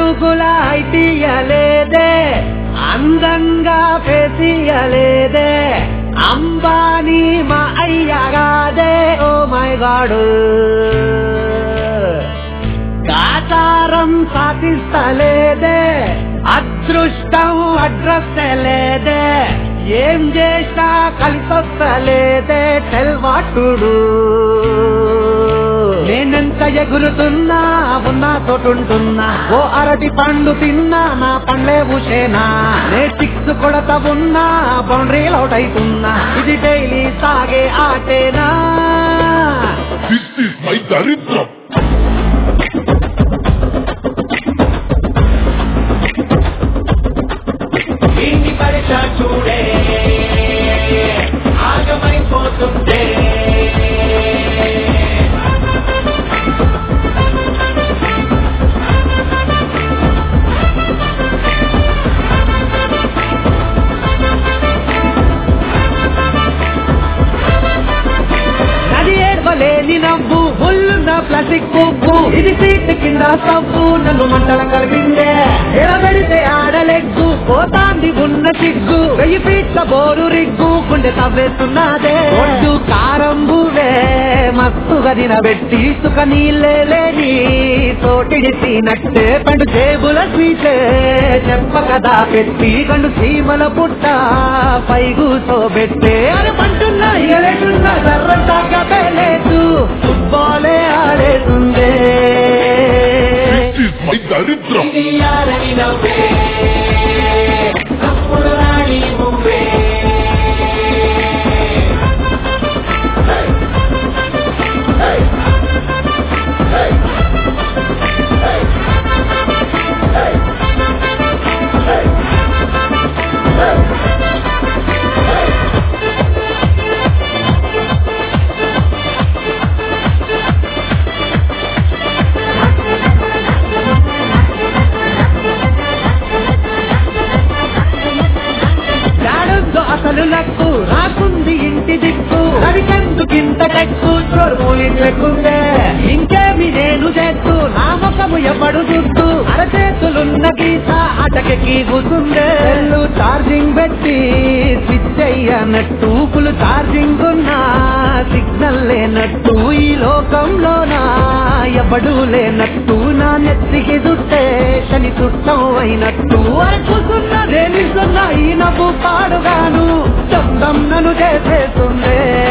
అడుగుల ఐటియలేదే అందంగా ఫేసియలేదే అంబానీ మా అయ్యగాదే ఓ మై గాడు ఆచారం సాధిస్తలేదే అదృష్టం అడ్రస్ లేదే ఏం చేసినా కలిసొస్తలేదే తెల్వాటుడు నేనెంత ఎగురుతున్నా ఉన్నా తోటుంటున్నా ఓ అరటి పండు తిన్నా నా పండ్లే ఊసేనా నే సిక్స్ కొడత ఉన్నా బౌండరీ అవుట్ అవుతున్నా ఇది డైలీ సాగే ఆటేనా దిస్ ఇస్ మై దరిద్రం దీన్ని పరీక్ష చూడే ఆగమైపోతుందే నది ఏడ్వలేని నవ్వు ఒళ్ళున్న ప్లాస్టిక్ పువ్వు ఇది సీట్ కింద సవ్వు నన్ను మంటల కలిపిందే నిలబెడితే ఆడలెగ్గు పోతాంది ఉన్న సిగ్గు వెయ్యి పీట్ల బోరు రిగ్గు గుండె తవ్వేస్తున్నదే ఒడ్డు కారం బువే మస్తుగా తినబెట్టి సుఖ నీళ్ళే లేని తోటిడిసి నట్టే పండు జేబుల స్వీటే చెప్ప కదా పెట్టి కండు సీమల పుట్ట పై కూసోబెట్టే అని పంటున్నా ఎలటున్నా కర్రంటాక లేదు ఫుట్బాలే ఆడేస్తుందే దిస్ ఇస్ మై దరిద్రం తీయాలని నవ్వే తప్పుడు రాణి నువ్వే జాడొద్దు అసలు లక్కు రాకుంది ఇంటి దిక్కు అడిగెందుకింత టెక్కు చోరుమూలి లెక్కుందే ఇంకేమి నేను చేస్తూ నా ముఖము ఎవడు దుద్దు అరచేతులున్న గీత అటకెక్కి కూసుందే సెల్లు ఛార్జింగ్ పెట్టి స్విచ్ అయ్యనట్టు ఫుల్ ఛార్జింగ్ ఉన్నా సిగ్నల్ లేనట్టు ఈ లోకంలోనా ఎవడు లేనట్టు నా నెత్తికి దుట్టే శని చుట్టం అయినట్టు కూసున్నా రేలిస్తున్నా ఈ నవ్వు పాడుగాను శబ్దం నన్ను చేసేస్తుందే